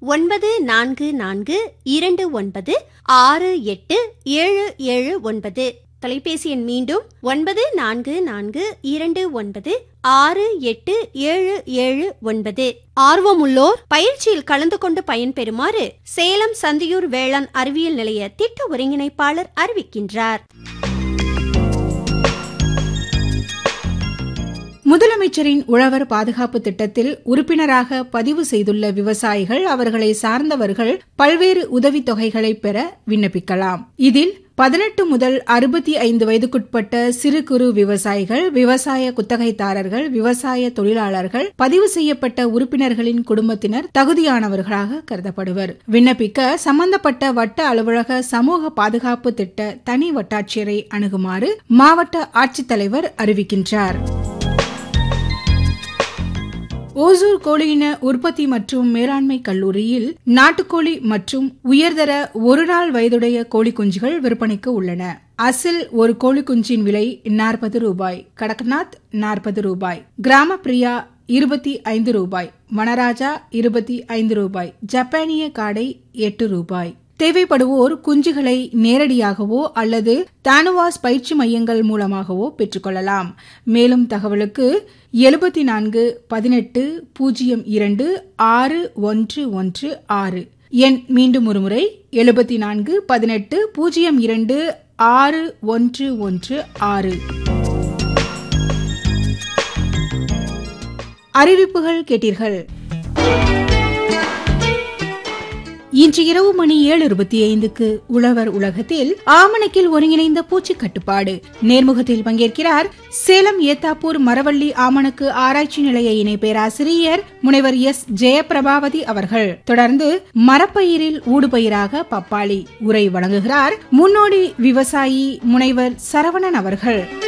ஒன்பது நான்கு நான்கு இரண்டு ஒன்பது ஆறு எட்டு ஏழு ஏழு ஒன்பது தொலைபேசி எண் மீண்டும் ஒன்பது நான்கு நான்கு இரண்டு ஒன்பது ஆறு எட்டு ஏழு ஏழு ஒன்பது ஆர்வமுள்ளோர் பயிற்சியில் கலந்து கொண்டு பயன்பெறுமாறு சேலம் சந்தியூர் வேளாண் அறிவியல் நிலைய திட்ட ஒருங்கிணைப்பாளர் அறிவிக்கின்றார் முதலமைச்சரின் உழவர் பாதுகாப்பு திட்டத்தில் உறுப்பினராக பதிவு செய்துள்ள விவசாயிகள் அவர்களை சார்ந்தவர்கள் பல்வேறு உதவித் தொகைகளை பெற விண்ணப்பிக்கலாம் இதில் பதினெட்டு முதல் அறுபத்தி ஐந்து வயதுக்குட்பட்ட சிறு குறு விவசாயிகள் விவசாய குத்தகைதாரர்கள் விவசாய தொழிலாளர்கள் பதிவு செய்யப்பட்ட உறுப்பினர்களின் குடும்பத்தினர் தகுதியானவர்களாக கருதப்படுவர் விண்ணப்பிக்க சம்பந்தப்பட்ட வட்ட அலுவலக சமூக பாதுகாப்பு திட்ட தனி வட்டாட்சியரை அணுகுமாறு மாவட்ட ஆட்சித்தலைவர் அறிவிக்கின்றார் ஓசூர் கோழியின உற்பத்தி மற்றும் மேலாண்மை கல்லூரியில் நாட்டுக்கோழி மற்றும் உயர்தர ஒரு நாள் வயதுடைய கோழி குஞ்சுகள் விற்பனைக்கு உள்ளன அசில் ஒரு கோழி குஞ்சின் விலை நாற்பது ரூபாய் கடக்நாத் நாற்பது ரூபாய் கிராம பிரியா இருபத்தி ஐந்து ரூபாய் வனராஜா இருபத்தி ஐந்து ரூபாய் ஜப்பானிய காடை எட்டு ரூபாய் தேவைப்படுவோர் குஞ்சுகளை நேரடியாகவோ அல்லது தானுவாஸ் பயிற்சி மையங்கள் மூலமாகவோ பெற்றுக்கொள்ளலாம் மேலும் தகவலுக்கு எழுபத்தி நான்கு பதினெட்டு பூஜ்ஜியம் இரண்டு ஆறு ஒன்று ஒன்று ஆறு எண் மீண்டும் ஒருமுறை எழுபத்தி நான்கு பதினெட்டு பூஜ்ஜியம் இரண்டு ஆறு ஒன்று ஒன்று ஆறு அறிவிப்புகள் கேட்டீர்கள் இன்று இரவு மணி ஏழு இருபத்தி ஐந்துக்கு உழவர் உலகத்தில் ஆமணக்கில் ஒருங்கிணைந்த பூச்சி கட்டுப்பாடு நேர்முகத்தில் பங்கேற்கிறார் சேலம் ஏத்தாப்பூர் மரவள்ளி ஆமணக்கு ஆராய்ச்சி நிலைய இணை பேராசிரியர் முனைவர் எஸ் ஜெயபிரபாவதி அவர்கள் தொடர்ந்து மரப்பயிரில் ஊடுபயிராக பப்பாளி உரை வழங்குகிறார் முன்னோடி விவசாயி முனைவர் சரவணன் அவர்கள்